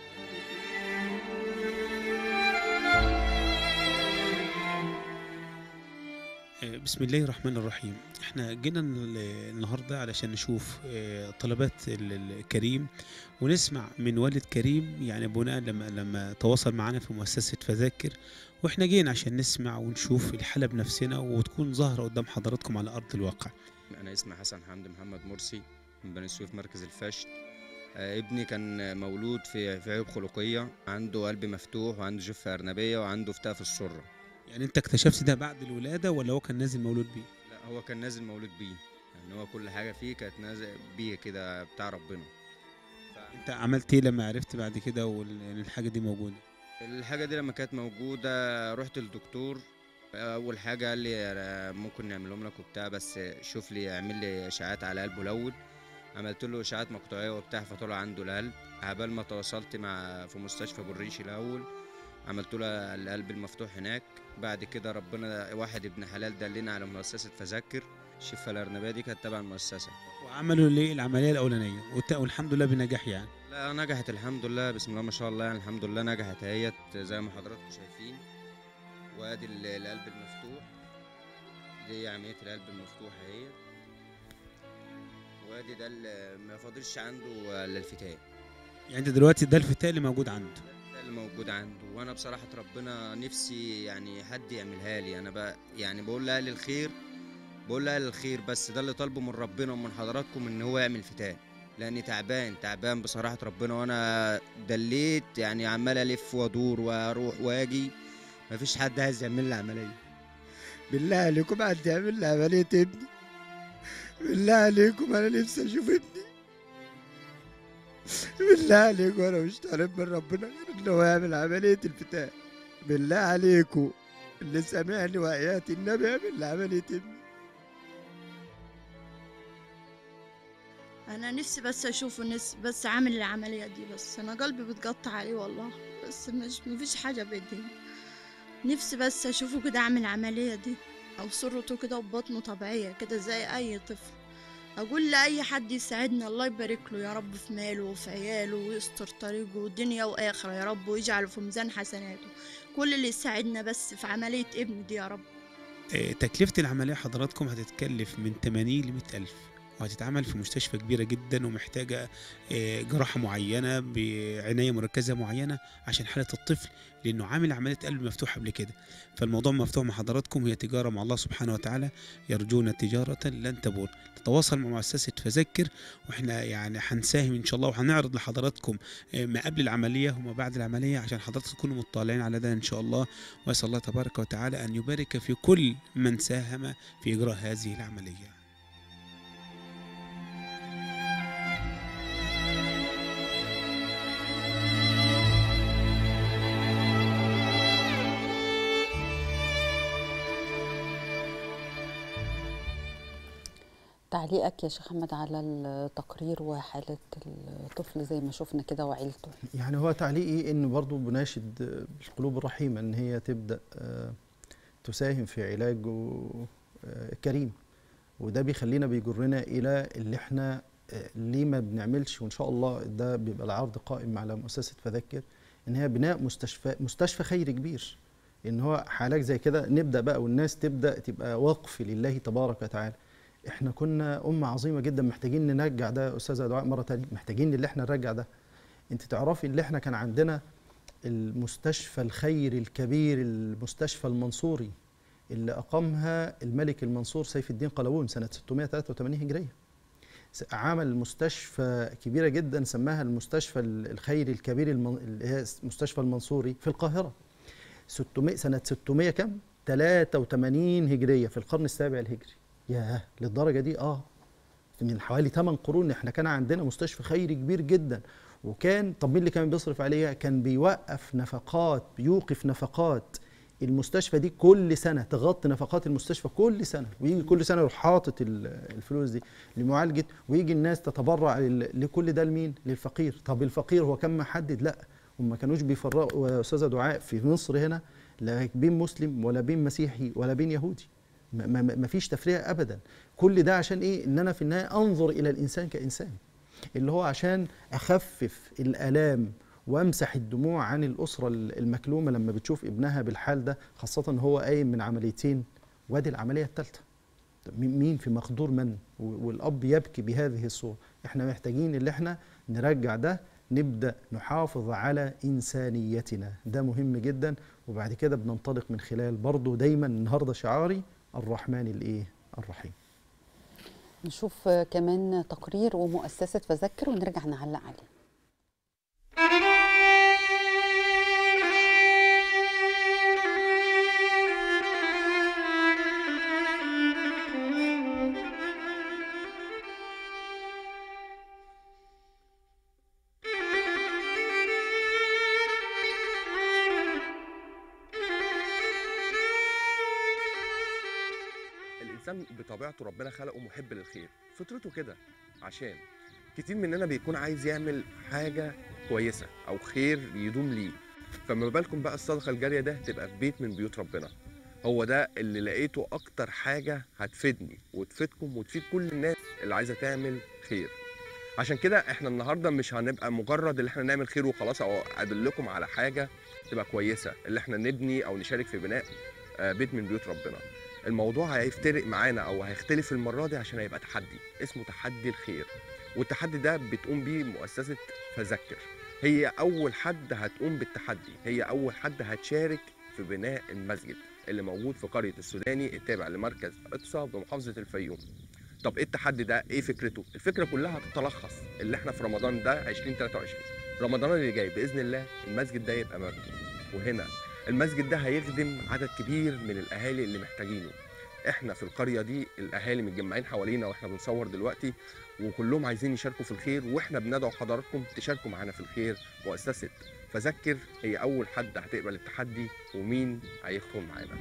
بسم الله الرحمن الرحيم احنا جينا ال- النهارده علشان نشوف آه، طلبات ال- الكريم ونسمع من والد كريم يعني بناء لما لما تواصل معنا في مؤسسه فذاكر واحنا جينا عشان نسمع ونشوف الحاله بنفسنا وتكون ظاهره قدام حضراتكم على ارض الواقع أنا اسمي حسن حمدي محمد مرسي من بني سويف مركز الفشل آه، ابني كان مولود في في عيوب خلقيه عنده قلب مفتوح وعنده جفه ارنبيه وعنده فتاة في السره يعني انت اكتشفت ده بعد الولاده ولا هو كان نازل مولود بيه لا هو كان نازل مولود بيه يعني هو كل حاجه فيه كانت نازل بيه كده بتاع ربنا انت عملت ايه لما عرفت بعد كده وال- ان الحاجه دي موجوده الحاجة دي لما كانت موجودة رحت للدكتور أول حاجة قال لي أنا ممكن نعملهم لك وبتاع بس شوف لي اعمل لي إشاعات على قلبه الأول عملت له إشاعات مقطعية وبتاع فطلع عنده القلب عبال ما تواصلت مع في مستشفى بالريش الأول عملت له القلب المفتوح هناك بعد كده ربنا واحد ابن حلال دلنا على مؤسسة فذكر الشفة الأرنبية دي كانت تبع المؤسسة وعملوا ليه العمليه الاولانيه وت- والحمد لله بنجاح يعني لا نجحت الحمد لله بسم الله ما شاء الله يعني الحمد لله نجحت اهيت زي ما حضراتكم شايفين وادي ال- القلب المفتوح دي عملية القلب المفتوح اهي وادي ده اللي ما فاضلش عنده الا الفتاة يعني انت دلوقتي ده الفتاة اللي موجود عنده ده اللي موجود عنده وانا بصراحة ربنا نفسي يعني حد يعملها لي انا بقى يعني بقول لأهل الخير بقول لأهل الخير بس ده اللي طالبه من ربنا ومن حضراتكم ان هو يعمل فتاة لاني تعبان تعبان بصراحة ربنا وانا دليت يعني عمال الف وادور واروح واجي مفيش حد عايز يعمل لي عملية بالله عليكم حد يعمل لي عملية ابني بالله عليكم أنا نفسي أشوف ابني بالله عليكم أنا مش طالب من ربنا غير إن هو يعمل عملية الفتاة بالله عليكم اللي سامعني وآيات النبي يعمل لي عملية ابني انا نفسي بس اشوفه نفسي بس عامل العمليه دي بس انا قلبي بتقطع عليه والله بس مش مفيش حاجه بايدي نفسي بس اشوفه كده عامل العمليه دي او صورته كده وبطنه طبيعيه كده زي اي طفل اقول لاي حد يساعدنا الله يبارك له يا رب في ماله وفي عياله ويستر طريقه دنيا واخره يا رب ويجعله في ميزان حسناته كل اللي يساعدنا بس في عمليه ابني دي يا رب آه، تكلفة العملية حضراتكم هتتكلف من 80 ل 100 ألف وهتتعمل في مستشفى كبيرة جدا ومحتاجة آه، جراحة معينة بعناية مركزة معينة عشان حالة الطفل لأنه عامل عملية قلب مفتوح قبل كده فالموضوع مفتوح مع حضراتكم هي تجارة مع الله سبحانه وتعالى يرجون تجارة لن تبور تتواصل مع مؤسسة فذكر واحنا يعني هنساهم ان شاء الله وهنعرض لحضراتكم آه، ما قبل العملية وما بعد العملية عشان حضراتكم تكونوا مطلعين على ده ان شاء الله واسال الله تبارك وتعالى ان يبارك في كل من ساهم في اجراء هذه العمليه تعليقك يا شيخ احمد على التقرير وحاله الطفل زي ما شفنا كده وعيلته يعني هو تعليقي ان برضو بناشد القلوب الرحيمه ان هي تبدا آه، تساهم في علاجه آه، كريم وده بيخلينا بيجرنا الى اللي احنا آه، ليه ما بنعملش وان شاء الله ده بيبقى العرض قائم على مؤسسه فذكر ان هي بناء مستشفى مستشفى خيري كبير ان هو حالات زي كده نبدا بقى والناس تبدا تبقى وقف لله تبارك وتعالى احنا كنا امه عظيمه جدا محتاجين نرجع ده يا استاذه دعاء مره تانية محتاجين اللي احنا نرجع ده انت تعرفي اللي احنا كان عندنا المستشفى الخير الكبير المستشفى المنصوري اللي اقامها الملك المنصور سيف الدين قلاوون سنه 683 هجريه س- عمل مستشفى كبيره جدا سماها المستشفى ال- الخيري الكبير المن... اللي هي مستشفى المنصوري في القاهره 600 سنه 600 كم 83 هجريه في القرن السابع الهجري ياه للدرجه دي اه من حوالي 8 قرون احنا كان عندنا مستشفى خيري كبير جدا وكان طب مين اللي كان بيصرف عليها كان بيوقف نفقات بيوقف نفقات المستشفى دي كل سنه تغطي نفقات المستشفى كل سنه ويجي كل سنه يروح حاطط ال- الفلوس دي لمعالجه ويجي الناس تتبرع لل- لكل ده لمين للفقير طب الفقير هو كان محدد لا هم ما كانوش بيفرقوا يا استاذه دعاء في مصر هنا لا بين مسلم ولا بين مسيحي ولا بين يهودي ما- ما ما فيش تفرقه ابدا كل ده عشان ايه ان انا في النهايه انظر الى الانسان كانسان اللي هو عشان اخفف الالام وامسح الدموع عن الاسره المكلومه لما بتشوف ابنها بالحال ده خاصه هو قايم من عمليتين وادي العمليه الثالثه مين في مقدور من و- والاب يبكي بهذه الصوره احنا محتاجين اللي احنا نرجع ده نبدا نحافظ على انسانيتنا ده مهم جدا وبعد كده بننطلق من خلال برضه دايما النهارده شعاري الرحمن الايه الرحيم نشوف آه، كمان تقرير ومؤسسه فذكر ونرجع نعلق عليه الانسان بطبيعته ربنا خلقه محب للخير فطرته كده عشان كتير مننا بيكون عايز يعمل حاجه كويسه او خير يدوم ليه فما بالكم بقى الصدقه الجاريه ده تبقى في بيت من بيوت ربنا هو ده اللي لقيته اكتر حاجه هتفيدني وتفيدكم وتفيد كل الناس اللي عايزه تعمل خير عشان كده احنا النهارده مش هنبقى مجرد اللي احنا نعمل خير وخلاص او ادلكم على حاجه تبقى كويسه اللي احنا نبني او نشارك في بناء آه، بيت من بيوت ربنا الموضوع هيفترق معانا او هيختلف المره دي عشان هيبقى تحدي اسمه تحدي الخير والتحدي ده بتقوم بيه مؤسسه فذكر هي اول حد هتقوم بالتحدي هي اول حد هتشارك في بناء المسجد اللي موجود في قريه السوداني التابع لمركز اقصى بمحافظه الفيوم طب ايه التحدي ده ايه فكرته الفكره كلها هتتلخص اللي احنا في رمضان ده 2023 رمضان اللي جاي باذن الله المسجد ده يبقى مبني وهنا المسجد ده هيخدم عدد كبير من الاهالي اللي محتاجينه احنا في القريه دي الاهالي متجمعين حوالينا واحنا بنصور دلوقتي وكلهم عايزين يشاركوا في الخير واحنا بندعو حضراتكم تشاركوا معانا في الخير مؤسسه فذكر هي اول حد هتقبل التحدي ومين هيدخل معانا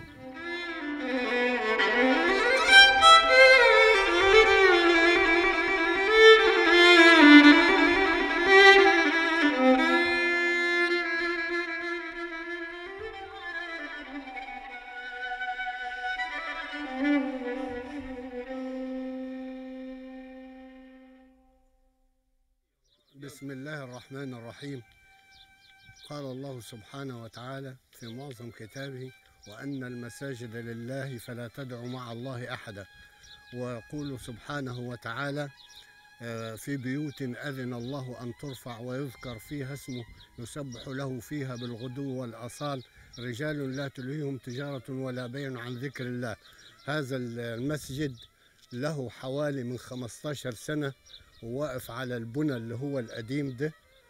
بسم الله الرحمن الرحيم قال الله سبحانه وتعالى في معظم كتابه وأن المساجد لله فلا تدعوا مع الله أحدا ويقول سبحانه وتعالى آه، في بيوت أذن الله أن ترفع ويذكر فيها اسمه يسبح له فيها بالغدو والأصال رجال لا تلهيهم تجارة ولا بيع عن ذكر الله هذا المسجد له حوالي من 15 سنة وواقف على البنى اللي هو القديم ده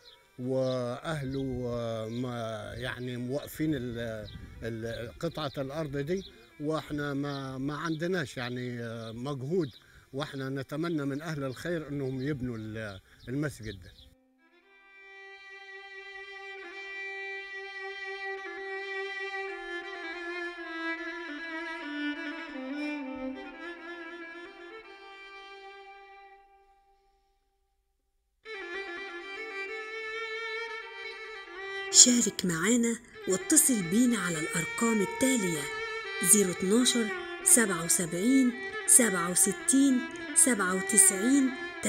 واهله آه، ما يعني موقفين ال- ال- قطعه الارض دي واحنا ما ما عندناش يعني آه، مجهود واحنا نتمنى من اهل الخير انهم يبنوا ال- المسجد ده شارك معانا واتصل بينا على الأرقام التالية 012 77 67 97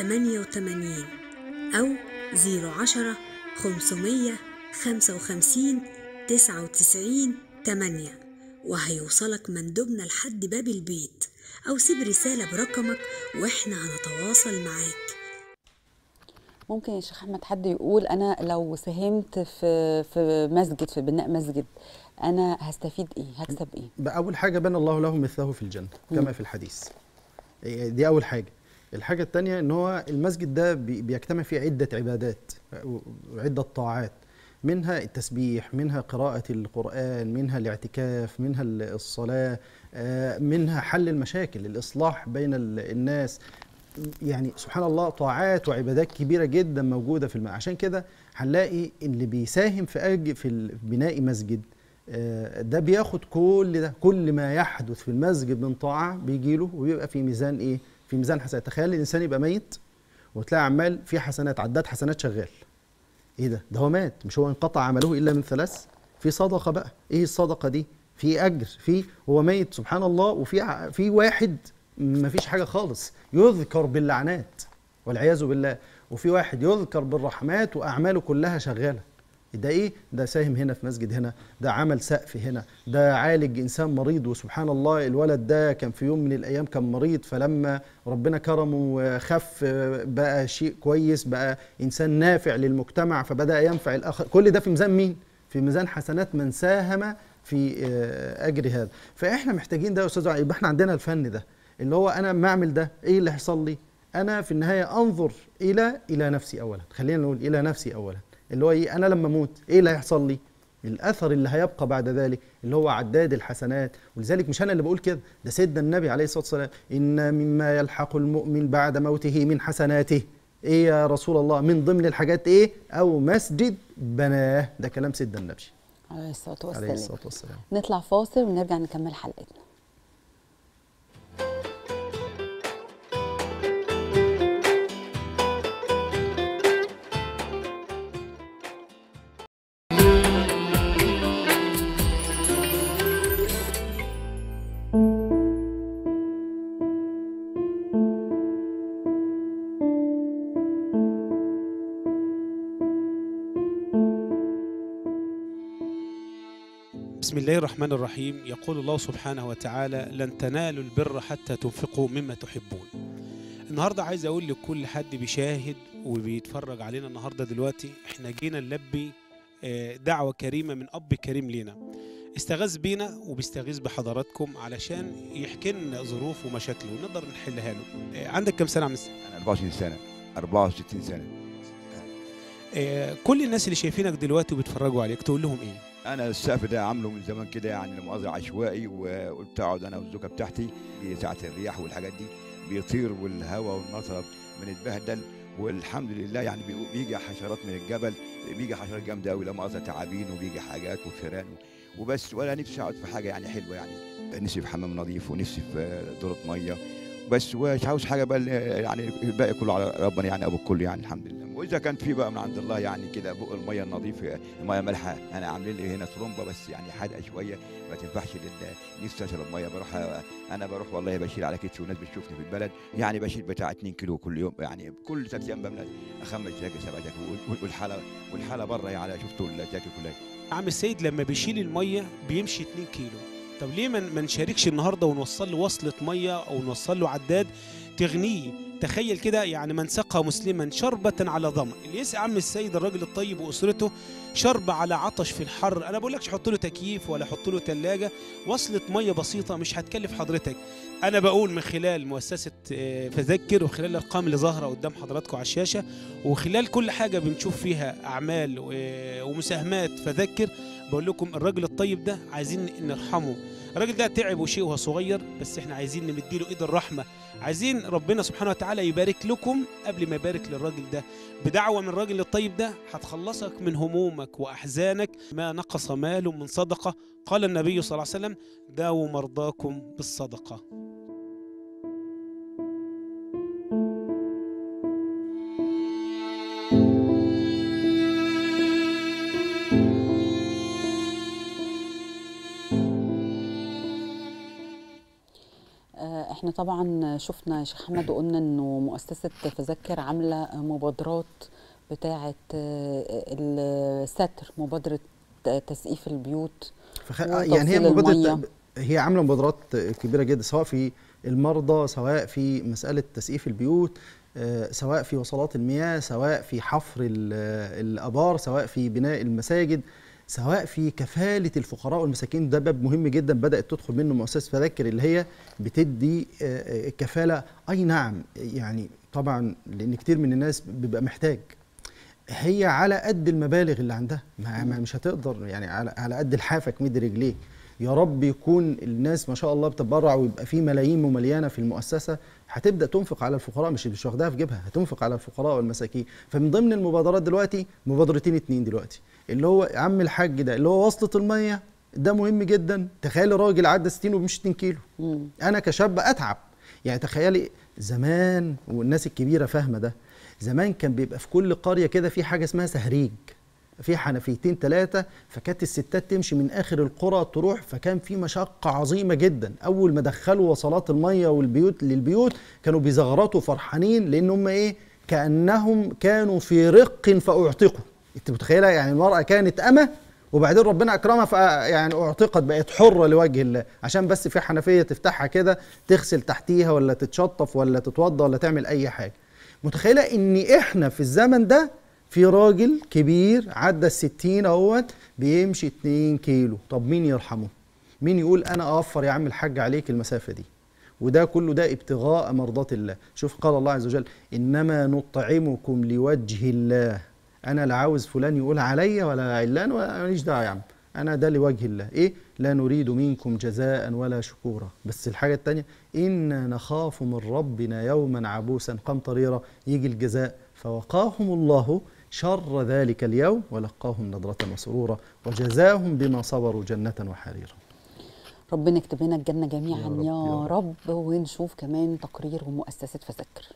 88 أو 010 500 55 99 8 وهيوصلك مندوبنا لحد باب البيت أو سيب رسالة برقمك وإحنا هنتواصل معاك ممكن يا شيخ احمد حد يقول انا لو ساهمت في في مسجد في بناء مسجد انا هستفيد ايه هكسب ايه بقى اول حاجه بنى الله له مثله في الجنه مم. كما في الحديث إيه، دي اول حاجه الحاجه الثانيه ان هو المسجد ده بي- بيجتمع فيه عده عبادات و- وعده طاعات منها التسبيح منها قراءة القرآن منها الاعتكاف منها ال- الصلاة آه، منها حل المشاكل الإصلاح بين ال- الناس يعني سبحان الله طاعات وعبادات كبيرة جدا موجودة في الماء عشان كده هنلاقي اللي بيساهم في أج في ال- بناء مسجد آه، ده بياخد كل ده كل ما يحدث في المسجد من طاعة بيجيله وبيبقى في ميزان إيه في ميزان حسنات تخيل الإنسان يبقى ميت وتلاقي عمال في حسنات عداد حسنات شغال ايه ده ده هو مات مش هو انقطع عمله الا من ثلاث في صدقه بقى ايه الصدقه دي في اجر في هو ميت سبحان الله وفي ع- في واحد ما فيش حاجه خالص يذكر باللعنات والعياذ بالله وفي واحد يذكر بالرحمات واعماله كلها شغاله ده ايه ده ساهم هنا في مسجد هنا ده عمل سقف هنا ده عالج انسان مريض وسبحان الله الولد ده كان في يوم من الايام كان مريض فلما ربنا كرمه وخف بقى شيء كويس بقى انسان نافع للمجتمع فبدا ينفع الاخر كل ده في ميزان مين في ميزان حسنات من ساهم في آه، اجر هذا فاحنا محتاجين ده يا استاذ علي، يبقى احنا عندنا الفن ده اللي هو انا ما اعمل ده ايه اللي هيحصل لي انا في النهايه انظر الى الى نفسي اولا خلينا نقول الى نفسي اولا اللي هو ايه انا لما اموت ايه اللي هيحصل لي الاثر اللي هيبقى بعد ذلك اللي هو عداد الحسنات ولذلك مش انا اللي بقول كده ده سيدنا النبي عليه الصلاه والسلام ان مما يلحق المؤمن بعد موته من حسناته ايه يا رسول الله من ضمن الحاجات ايه او مسجد بناه ده كلام سيدنا النبي عليه الصلاه عليه والسلام الصلاه والسلام نطلع فاصل ونرجع نكمل حلقتنا بسم الله الرحمن الرحيم يقول الله سبحانه وتعالى لن تنالوا البر حتى تنفقوا مما تحبون النهارده عايز اقول لكل حد بيشاهد وبيتفرج علينا النهارده دلوقتي احنا جينا نلبي آه، دعوه كريمه من اب كريم لينا استغاث بينا وبيستغيث بحضراتكم علشان يحكي لنا ظروفه ومشاكله ونقدر نحلها له آه، عندك كام سنه يا عم السيد؟ انا 24 سنه 64 سنه آه، كل الناس اللي شايفينك دلوقتي وبيتفرجوا عليك تقول لهم ايه انا السقف ده عامله من زمان كده يعني لمؤاخذه عشوائي وقلت اقعد انا والزوجه بتاعتي ساعه الرياح والحاجات دي بيطير والهواء والمطر بنتبهدل والحمد لله يعني بي- بيجي حشرات من الجبل بيجي حشرات جامده قوي لا مؤاخذه تعابين وبيجي حاجات وفيران وبس ولا نفسي اقعد في حاجه يعني حلوه يعني نفسي في حمام نظيف ونفسي في دوره ميه بس ومش عاوز حاجه بقى يعني الباقي كله على ربنا يعني ابو الكل يعني الحمد لله واذا كان في بقى من عند الله يعني كده بق الميه النظيف الميه مالحه انا عاملين لي هنا ترومبه بس يعني حادقه شويه ما تنفعش لل نفسي اشرب ميه بروح انا بروح والله بشيل على كتفي والناس بتشوفني في البلد يعني بشيل بتاع 2 كيلو كل يوم يعني كل ثلاث ايام بملى خمس جاكي سبع جاكي وال- والحاله والحاله بره يعني شفتوا الجاكي كلها عم السيد لما بيشيل الميه بيمشي 2 كيلو طب ليه ما ما نشاركش النهارده ونوصل له وصله ميه او نوصل له عداد تغنيه تخيل كده يعني من سقى مسلما شربة على ظمأ اللي يسقى عم السيد الراجل الطيب واسرته شرب على عطش في الحر انا بقول لكش حط له تكييف ولا حط له ثلاجه وصله ميه بسيطه مش هتكلف حضرتك انا بقول من خلال مؤسسه آه، فذكر وخلال الارقام اللي ظاهره قدام حضراتكم على الشاشه وخلال كل حاجه بنشوف فيها اعمال و- ومساهمات فذكر بقول لكم الراجل الطيب ده عايزين نرحمه الراجل ده تعب وشيء وهو صغير بس احنا عايزين نمديله ايد الرحمه عايزين ربنا سبحانه وتعالى يبارك لكم قبل ما يبارك للراجل ده بدعوه من الراجل الطيب ده هتخلصك من همومك واحزانك ما نقص مال من صدقه قال النبي صلى الله عليه وسلم داووا مرضاكم بالصدقه آه، احنا طبعا شفنا يا شيخ احمد وقلنا انه مؤسسه تذكر عامله مبادرات بتاعه آه، الستر مبادره تسقيف البيوت فخ... يعني هي وتوصيل مبادرة المية. هي عامله مبادرات كبيره جدا سواء في المرضى سواء في مساله تسقيف البيوت آه، سواء في وصلات المياه سواء في حفر ال- الابار سواء في بناء المساجد سواء في كفاله الفقراء والمساكين ده باب مهم جدا بدات تدخل منه مؤسسه فذكر اللي هي بتدي آه، آه، كفاله اي نعم يعني طبعا لان كتير من الناس بيبقى محتاج هي على قد المبالغ اللي عندها ما ما- مش هتقدر يعني على على قد لحافك مد رجليك يا رب يكون الناس ما شاء الله بتتبرع ويبقى في ملايين ممليانه في المؤسسه هتبدا تنفق على الفقراء مش مش واخداها في جيبها هتنفق على الفقراء والمساكين فمن ضمن المبادرات دلوقتي مبادرتين اتنين دلوقتي اللي هو يا عم الحاج ده اللي هو وصله الميه ده مهم جدا تخيل راجل عدى 60 وبيمشي 2 كيلو انا كشاب اتعب يعني تخيلي زمان والناس الكبيره فاهمه ده زمان كان بيبقى في كل قريه كده في حاجه اسمها سهريج في حنفيتين ثلاثه فكانت الستات تمشي من اخر القرى تروح فكان في مشقه عظيمه جدا اول ما دخلوا وصلات الميه والبيوت للبيوت كانوا بيزغرطوا فرحانين لان هم ايه كانهم كانوا في رق فاعتقوا انت متخيله يعني المراه كانت امه وبعدين ربنا اكرمها ف يعني اعتقت بقت حره لوجه الله عشان بس في حنفيه تفتحها كده تغسل تحتيها ولا تتشطف ولا تتوضى ولا تعمل اي حاجه متخيله ان احنا في الزمن ده في راجل كبير عدى الستين اهوت بيمشي 2 كيلو طب مين يرحمه مين يقول انا اوفر يا عم الحاج عليك المسافه دي وده كله ده ابتغاء مرضات الله شوف قال الله عز وجل انما نطعمكم لوجه الله انا لا عاوز فلان يقول عليا ولا علان ولا ماليش دعوه يا عم انا ده لوجه الله ايه لا نريد منكم جزاء ولا شكورا بس الحاجه الثانيه انا نخاف من ربنا يوما عبوسا قمطريرا يجي الجزاء فوقاهم الله شر ذلك اليوم ولقاهم نضرة وسرورا وجزاهم بما صبروا جنة وحريرا ربنا يكتب لنا الجنه جميعا يا رب، يا يا رب ونشوف كمان تقرير ومؤسسه فذكر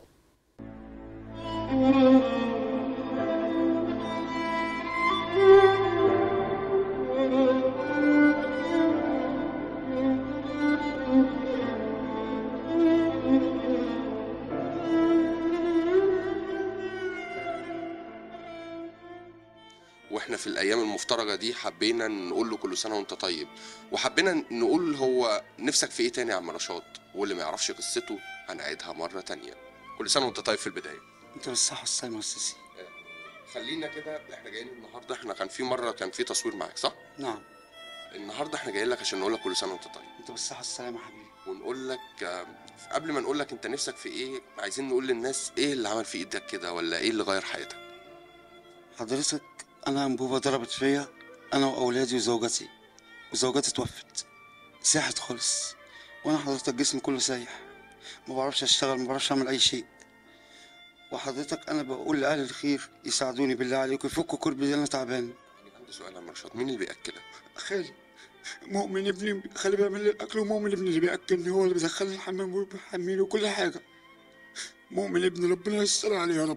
واحنا في الايام المفترجه دي حبينا نقول له كل سنه وانت طيب وحبينا نقول هو نفسك في ايه تاني يا عم رشاد واللي ما يعرفش قصته هنعيدها مره تانية كل سنه وانت طيب في البدايه انت بالصحة والسلامة يا أستاذي خلينا كده احنا جايين النهارده احنا كان في مره كان في تصوير معاك صح نعم النهارده احنا جايين لك عشان نقول لك كل سنه وانت طيب انت بالصحة والسلامة يا حبيبي ونقول لك آه، قبل ما نقول لك انت نفسك في ايه عايزين نقول للناس ايه اللي عمل في ايدك كده ولا ايه اللي غير حياتك حضرتك أنا أنبوبة ضربت فيا أنا وأولادي وزوجتي وزوجتي توفت ساحت خالص وأنا حضرتك جسمي كله سايح ما بعرفش أشتغل ما بعرفش أعمل أي شيء وحضرتك أنا بقول لأهل الخير يساعدوني بالله عليكم يفكوا كربي اللي أنا تعبان عندي سؤال يا عم رشاد مين اللي بياكلك خالي مؤمن ابني خالي بيعمل لي الأكل ومؤمن ابني اللي بيأكلني هو اللي بيدخلني الحمام وبيحميني وكل حاجة مؤمن ابني ربنا يستر عليه يا رب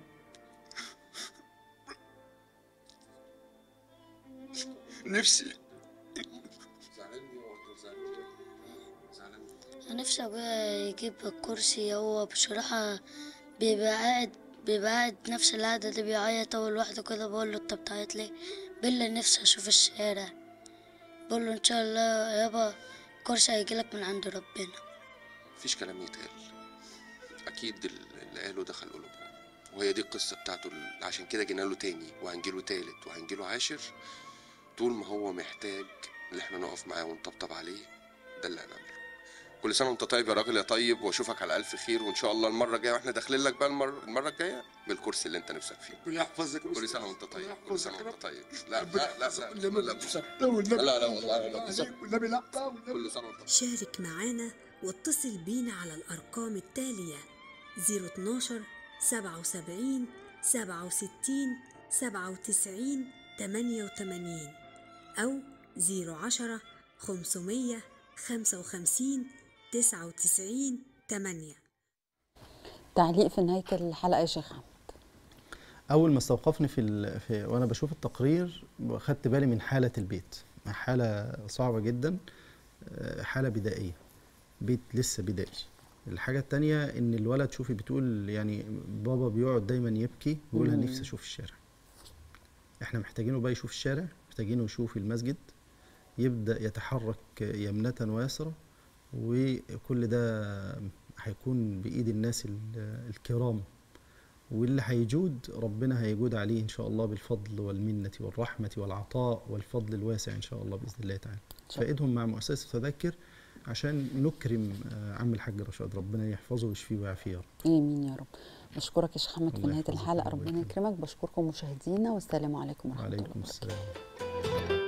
نفسي أنا نفسي أبويا يجيب الكرسي هو بصراحة بيبقى قاعد بيبقى قاعد نفس القعدة دي بيعيط هو لوحده كده بقول له أنت بتعيط ليه؟ بالله نفسي أشوف الشارع بقول له إن شاء الله يابا كرسي هيجيلك من عند ربنا مفيش كلام يتقال اكيد اللي قاله دخل قلوبهم وهي دي القصه بتاعته اللي عشان كده جينا له تاني وهنجيله تالت وهنجيله عاشر طول ما هو محتاج ان احنا نقف معاه ونطبطب عليه ده اللي هنعمله كل سنه وانت طيب يا راجل يا طيب واشوفك على الف خير وان شاء الله المره الجايه واحنا داخلين لك بقى المره المره الجايه بالكرسي اللي انت نفسك فيه ربنا يحفظك يا كل أستاذ. سنه وانت طيب ربنا كل سنه يحفظك وانت طيب لا لا لا لا والنبي لا لا والنبي لا لا والله لا والنبي لا والنبي كل سنه وانت شارك معانا واتصل بينا على الأرقام التالية 012 77 67 97 88 أو 010 500 55 99 8 تعليق في نهايه الحلقه يا شيخ أحمد. اول ما استوقفني في, ال... في وانا بشوف التقرير خدت بالي من حاله البيت حاله صعبه جدا آه، حاله بدائيه بيت لسه بدائي الحاجه التانية ان الولد شوفي بتقول يعني بابا بيقعد دايما يبكي بيقول انا مم. نفسي اشوف الشارع احنا محتاجينه بقى يشوف الشارع محتاجينه يشوف المسجد يبدا يتحرك يمنه ويسرى وكل ده هيكون بايد الناس ال- الكرام واللي هيجود ربنا هيجود عليه ان شاء الله بالفضل والمنه والرحمه والعطاء والفضل الواسع ان شاء الله باذن الله تعالى فايدهم مع مؤسسه تذكر عشان نكرم آه، عم الحاج رشاد ربنا يحفظه ويشفيه ويعافيه يا رب امين يا رب بشكرك يا شيخ احمد في الله نهايه يحفظك الحلقه ويبارك ربنا يكرمك بشكركم مشاهدينا والسلام عليكم ورحمه الله وعليكم السلام